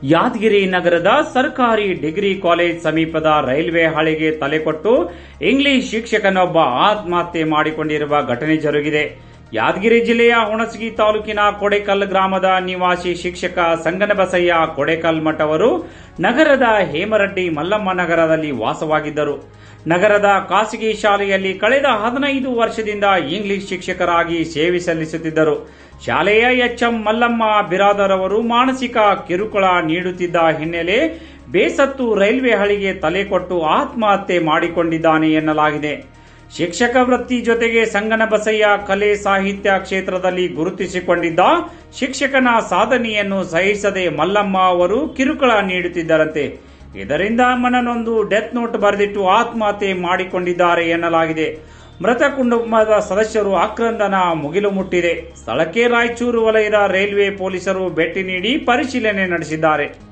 ಯಾದಗಿರಿ ನಗರದ ಸರ್ಕಾರಿ degree college ಸಮೀಪದ ರೈಲ್ವೆ ಹಳಿಗೆ ತಲೆಕೊಟ್ಟು ಇಂಗ್ಲಿಷ್ ಶಿಕ್ಷಕನೊಬ್ಬ ಆತ್ಮಹತ್ಯೆ ಮಾಡಿಕೊಂಡಿರುವ ಘಟನೆ ಜರುಗಿದೆ ಯಾದಗಿರಿ ಜಿಲ್ಲೆಯ ಹುಣಸಗಿ ತಾಲೂಕಿನ ಕೊಡೆಕಲ್ ಗ್ರಾಮದ ನಿವಾಸಿ ಶಿಕ್ಷಕ ಸಂಗನಬಸಯ್ಯ ಕೊಡೆಕಲ್ ಮಠ ಅವರು ನಗರದ ಹೇಮರೆಡ್ಡಿ ಮಲ್ಲಮ್ಮ ನಗರದಲ್ಲಿ ವಾಸವಾಗಿದ್ದರು ನಗರದ ಖಾಸಗಿ ಶಾಲೆಯಲ್ಲಿ ಕಳೆದ ಹದಿನೈದು ವರ್ಷದಿಂದ ಇಂಗ್ಲಿಷ್ ಶಿಕ್ಷಕರಾಗಿ ಸೇವೆ ಸಲ್ಲಿಸುತ್ತಿದ್ದರು ಶಾಲೆಯ ಎಚ್ಎಂ ಮಲ್ಲಮ್ಮ ಬಿರಾದರ್ ಅವರು ಮಾನಸಿಕ ಕಿರುಕುಳ ನೀಡುತ್ತಿದ್ದ ಹಿನ್ನೆಲೆ ಬೇಸತ್ತು ರೈಲ್ವೆ ಹಳಿಗೆ ತಲೆ ಕೊಟ್ಟು ಆತ್ಮಹತ್ಯೆ ಮಾಡಿಕೊಂಡಿದ್ದಾನೆ ಎನ್ನಲಾಗಿದೆ ಶಿಕ್ಷಕ ವೃತ್ತಿ ಜೊತೆಗೆ ಸಂಗನಬಸಯ್ಯ ಕಲೆ ಸಾಹಿತ್ಯ ಕ್ಷೇತ್ರದಲ್ಲಿ ಗುರುತಿಸಿಕೊಂಡಿದ್ದ ಶಿಕ್ಷಕನ ಸಾಧನೆಯನ್ನು ಸಹಿಸದೆ ಮಲ್ಲಮ್ಮ ಅವರು ಕಿರುಕುಳ ನೀಡುತ್ತಿದ್ದರಂತೆ ಇದರಿಂದ ಮನನೊಂದು ಡೆತ್ ನೋಟ್ ಬರೆದಿಟ್ಟು ಆತ್ಮಹತ್ಯೆ ಮಾಡಿಕೊಂಡಿದ್ದಾರೆ ಎನ್ನಲಾಗಿದೆ ಮೃತ ಕುಟುಂಬದ ಸದಸ್ಯರು ಆಕ್ರಂದನ ಮುಗಿಲು ಮುಟ್ಟಿದೆ ಸ್ಥಳಕ್ಕೆ ರಾಯಚೂರು ವಲಯದ ರೈಲ್ವೆ ಪೊಲೀಸರು ಭೇಟಿ ನೀಡಿ ಪರಿಶೀಲನೆ ನಡೆಸಿದ್ದಾರೆ